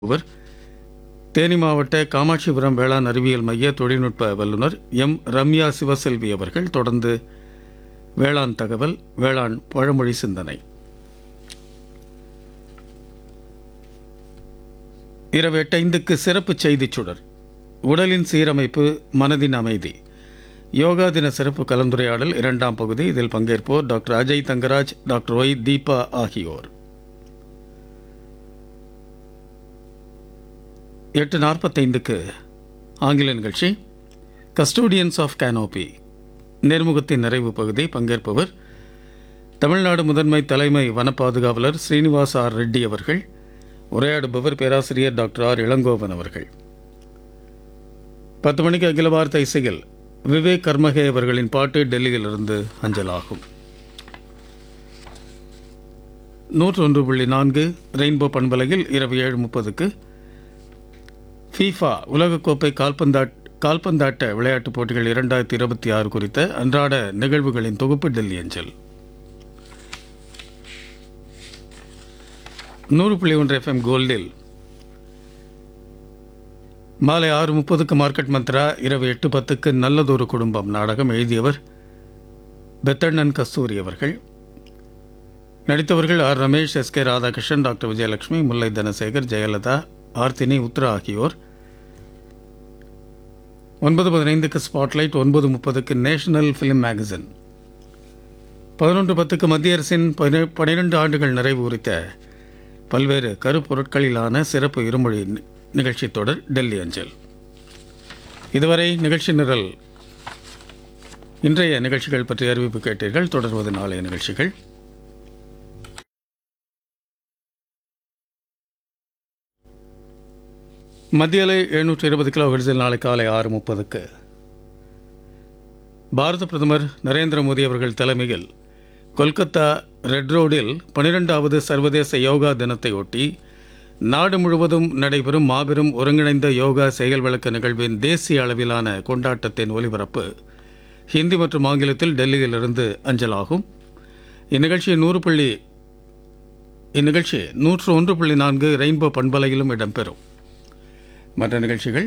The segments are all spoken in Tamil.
அவர் தேனி மாவட்ட காமாட்சிபுரம் வேளாண் அறிவியல் மைய தொழில்நுட்ப வல்லுநர் எம் ரம்யா சிவசெல்வி அவர்கள் தொடர்ந்து வேளாண் தகவல் வேளாண் பழமொழி சிந்தனை இரவு எட்டைந்துக்கு சிறப்பு செய்திச் சுடர் உடலின் சீரமைப்பு மனதின் அமைதி யோகா தின சிறப்பு கலந்துரையாடல் இரண்டாம் பகுதி இதில் பங்கேற்போர் doctor Ajay Thangaraj doctor Y Deepa ஆகியோர் எட்டு நாற்பத்தைந்துக்கு ஆங்கில நிகழ்ச்சி கஸ்டோடியன்ஸ் ஆஃப் கேனோபி நேர்முகத்தின் நிறைவு பகுதி பங்கேற்பவர் தமிழ்நாடு முதன்மை தலைமை வன பாதுகாவலர் ஸ்ரீனிவாச ஆர் ரெட்டி அவர்கள் உரையாடுபவர் பேராசிரியர் டாக்டர் ஆர் இளங்கோவன் அவர்கள் பத்து மணிக்கு அகில பாரத இசையில் விவேக் கர்மகே அவர்களின் பாட்டு டெல்லியிலிருந்து அஞ்சலாகும் நூற்று ஒன்று புள்ளி நான்கு ரெயின்போ பண்பலையில் இரவு ஏழு முப்பதுக்கு ஃபீஃபா உலகக்கோப்பை கால்பந்தாட் கால்பந்தாட்ட விளையாட்டுப் போட்டிகள் இரண்டாயிரத்தி இருபத்தி ஆறு குறித்த அன்றாட நிகழ்வுகளின் தொகுப்பு டெல்லி அஞ்சல் நூறு புள்ளி ஒன்று எஃப்எம் கோல்டில் மாலை ஆறு முப்பதுக்கு மார்க்கெட் மந்த்ரா இரவு எட்டு பத்துக்கு நல்லதொரு குடும்பம் நாடகம் எழுதியவர் பெத்தண்ணன் கஸ்தூரி அவர்கள் நடித்தவர்கள் R Ramesh S K Radhakrishnan doctor Vijayalakshmi Mullai Dhanasekar Jayalalitha Aarthini Uthra ஆகியோர் ஒன்பது பதினைந்துக்கு ஸ்பாட்லைட் ஒன்பது முப்பதுக்கு நேஷனல் ஃபிலிம் மேகசின் பதினொன்று பத்துக்கு மத்திய அரசின் பதி- பன்னிரண்டு ஆண்டுகள் நிறைவு குறித்த பல்வேறு கருப்பொருட்களிலான சிறப்பு இருமொழி நி- நிகழ்ச்சி தொடர் டெல்லி அஞ்சல் இதுவரை நிகழ்ச்சி நிரல் இன்றைய நிகழ்ச்சிகள் பற்றி அறிவிப்பு கேட்டீர்கள் தொடர்வது நாளைய நிகழ்ச்சிகள் மத்திய அலை எழுநூற்றி இருபது கிலோ ஹெர்ட்ஸில் நாளை காலை ஆறு முப்பதுக்கு பாரத பிரதமர் நரேந்திர மோடி அவர்கள் தலைமையில் கொல்கத்தா ரெட் ரோடில் பனிரெண்டாவது சர்வதேச யோகா தினத்தை ஒட்டி நாடு முழுவதும் நடைபெறும் மாபெரும் ஒருங்கிணைந்த யோகா செயல் விளக்க நிகழ்வின் தேசிய அளவிலான கொண்டாட்டத்தின் ஒலிபரப்பு ஹிந்தி மற்றும் ஆங்கிலத்தில் டெல்லியிலிருந்து அஞ்சலாகும் இந்நிகழ்ச்சி நூறு புள்ளி இந்நிகழ்ச்சி நூற்று ஒன்று புள்ளி நான்கு ரெயின்போ பண்பலையிலும் இடம்பெறும் மற்ற நிகழ்ச்சிகள்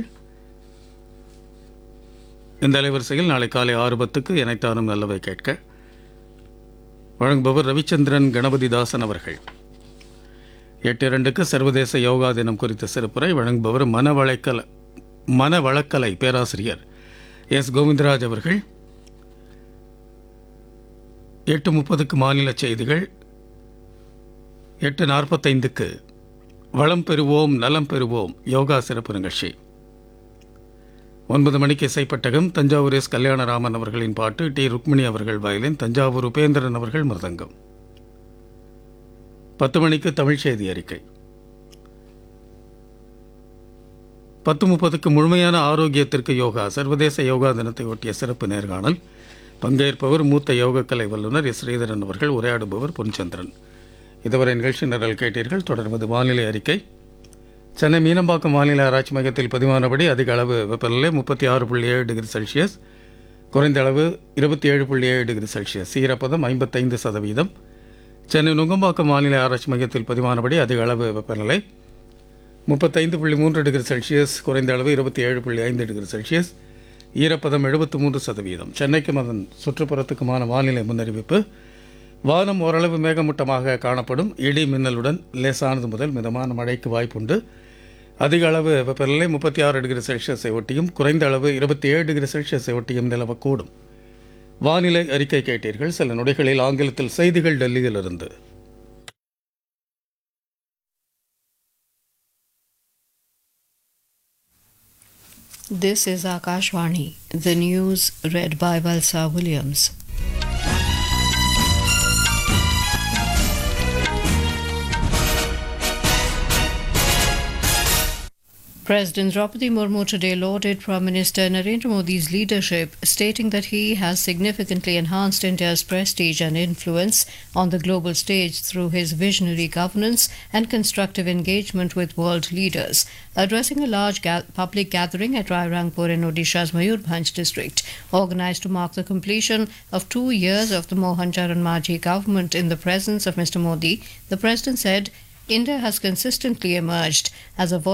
இந்த அலைவரிசையில் நாளை காலை ஆறு பத்துக்கு இணைத்தானும் நல்லவை கேட்க வழங்குபவர் ரவிச்சந்திரன் கணபதிதாசன் அவர்கள் எட்டு இரண்டுக்கு சர்வதேச யோகா தினம் குறித்த சிறப்புரை வழங்குபவர் மனவளக்கல மனவளக்கலை பேராசிரியர் எஸ் கோவிந்தராஜ் அவர்கள் எட்டு முப்பதுக்கு மாநில செய்திகள் எட்டு நாற்பத்தைந்துக்கு வளம் பெறுவோம் நலம் பெறுவோம் யோகா சிறப்பு நிகழ்ச்சி ஒன்பது மணிக்கு இசைப்பட்டகம் தஞ்சாவூர் எஸ் கல்யாணராமன் அவர்களின் பாட்டு டி ருக்மிணி அவர்கள் வயலின் தஞ்சாவூர் உபேந்திரன் அவர்கள் மிருதங்கம் பத்து மணிக்கு தமிழ் செய்தி அறிக்கை பத்து முப்பதுக்கு முழுமையான ஆரோக்கியத்திற்கு யோகா சர்வதேச யோகா தினத்தை ஒட்டிய சிறப்பு நேர்காணல் பங்கேற்பவர் மூத்த யோகக்கலை வல்லுநர் எஸ் ஸ்ரீதரன் அவர்கள் உரையாடுபவர் பொன்சந்திரன் இதுவரை நிகழ்ச்சி நிரல் கேட்டீர்கள் தொடர்வது வானிலை அறிக்கை சென்னை மீனம்பாக்கம் வானிலை ஆராய்ச்சி மையத்தில் பதிவானபடி அதிக அளவு வெப்பநிலை முப்பத்தி ஆறு புள்ளி ஏழு டிகிரி செல்சியஸ் குறைந்த அளவு இருபத்தி ஏழு புள்ளி ஏழு டிகிரி செல்சியஸ் ஈரப்பதம் ஐம்பத்தைந்து சதவீதம் சென்னை நுங்கம்பாக்கம் வானிலை ஆராய்ச்சி மையத்தில் பதிவானபடி அதிக அளவு வெப்பநிலை முப்பத்தைந்து புள்ளி மூன்று டிகிரி செல்சியஸ் குறைந்த அளவு இருபத்தி ஏழு புள்ளி ஐந்து டிகிரி செல்சியஸ் ஈரப்பதம் எழுபத்து மூன்று சதவீதம் சென்னைக்கும் அதன் சுற்றுப்புறத்துக்குமான வானிலை முன்னறிவிப்பு வானம் ஓரளவு மேகமூட்டமாக காணப்படும் இடி மின்னலுடன் லேசானது முதல் மிதமான மழைக்கு வாய்ப்புண்டு அதிக அளவு வெப்பநிலை முப்பத்தி ஆறு டிகிரி செல்சியஸை ஒட்டியும் குறைந்த அளவு இருபத்தி ஏழு டிகிரி செல்சியஸை ஒட்டியும் நிலவக்கூடும் வானிலை அறிக்கை கேட்டீர்கள் சில நொடிகளில் ஆங்கிலத்தில் செய்திகள் டெல்லியிலிருந்து This is Akashvani, the news read by Valsa Williams. President Draupadi Murmu today lauded Prime Minister Narendra Modi's leadership, stating that he has significantly enhanced India's prestige and influence on the global stage through his visionary governance and constructive engagement with world leaders. Addressing a large ga- public gathering at Rairangpur in Odisha's Mayurbhanj district, organized to mark the completion of two years of the Mohan Charan Majhi government in the presence of Mr. Modi, the president said India has consistently emerged as a voice